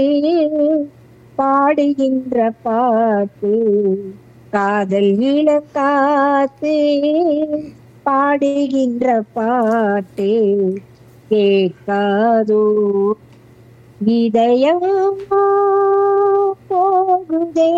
பாடுகின்ற பாட்டு காதல் இழக்காத்து பாடுகின்ற பாட்டு கேட்காதோ இதயம் போகுதே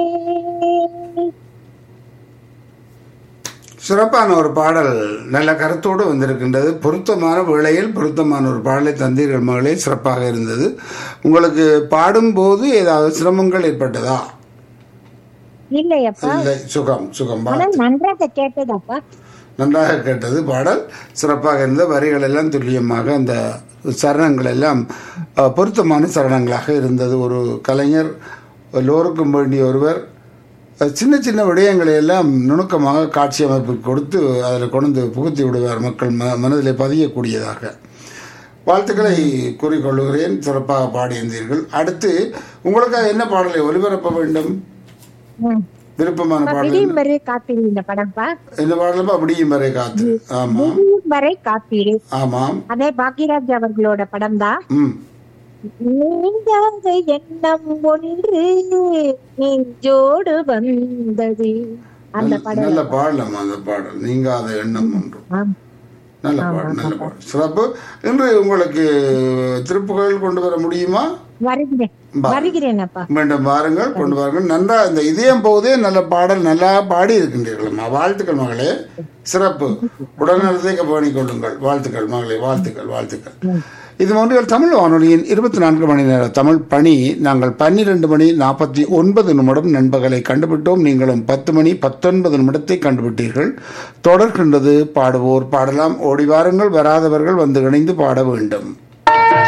சிறப்பான ஒரு பாடல் நல்ல கருத்தோடு வந்திருக்கின்றது பொருத்தமான வேளையில் பொருத்தமான ஒரு பாடலை தந்தீர்கள் மகளே சிறப்பாக இருந்தது உங்களுக்கு பாடும்போது ஏதாவது சிரமங்கள் ஏற்பட்டதா இல்லையப்பா இல்லை சுகம் சுகம் ஆனா நன்றாக கேட்டதப்பா நன்றாக கேட்டது பாடல் சிறப்பாக இருந்த வரிகள் எல்லாம் துல்லியமாக அந்த சரணங்கள் எல்லாம் அஹ், பொருத்தமான சரணங்களாக இருந்தது ஒரு கலைஞர் எல்லோருக்கும் வேண்டிய ஒருவர் அஹ், சின்ன சின்ன விடயங்களை எல்லாம் நுணுக்கமாக காட்சி அமைப்பு கொடுத்து அதில் கொண்டு புகுத்தி விடுவார் மக்கள் ம மனதிலே பதியக்கூடியதாக வாழ்த்துக்களை கூறிக்கொள்ளுகிறேன் சிறப்பாக பாடியிருந்தீர்கள் அடுத்து உங்களுக்காக என்ன பாடலை ஒலிபரப்ப வேண்டும் ம். விருப்பமான பாடல் விடியும் வரை காப்பீடு இந்த படம்ப்பா இந்த பாடலும் அப்படியும் வரை காத்து ஆமாம் விடியும் வரை காப்பீடு ஆமாம் அதே பாக்யராஜ் அவர்களோட படம் தான் ம் நீங்காத எண்ணம் ஒன்று நெஞ்சோடு வந்தது அந்த படம் நல்ல பாடலாம் அந்த பாடல் நீங்காத எண்ணம் ஒன்று ஆம். நல்ல பாடல் நல்ல பாடல் சிறப்பு இன்று உங்களுக்கு திருப்புகள் கொண்டு வர முடியுமா வருகிறேன் வருகிறேன் அப்பா மீண்டும் வாருங்கள் கொண்டு வாருங்கள் நன்றா இந்த இதயம் போதே நல்ல பாடல் நல்லா பாடி இருக்கின்றீர்களம்மா வாழ்த்துக்கள் மகளே சிறப்பு உடல்நலத்தை கவனிக் கொள்ளுங்கள் வாழ்த்துக்கள் மகளே வாழ்த்துக்கள் வாழ்த்துக்கள் இது ஒன்றியல் தமிழ் வானொலியின் இருபத்தி நான்கு மணி நேர தமிழ் பணி நாங்கள் பன்னிரண்டு மணி நாற்பத்தி ஒன்பது நிமிடம் நண்பகலை கண்டுபிட்டோம் நீங்களும் பத்து மணி பத்தொன்பது நிமிடத்தை கண்டுபிட்டீர்கள் தொடர்கின்றது பாடுவோர் பாடலாம் ஓடி வாருங்கள் வராதவர்கள் வந்து இணைந்து பாட வேண்டும்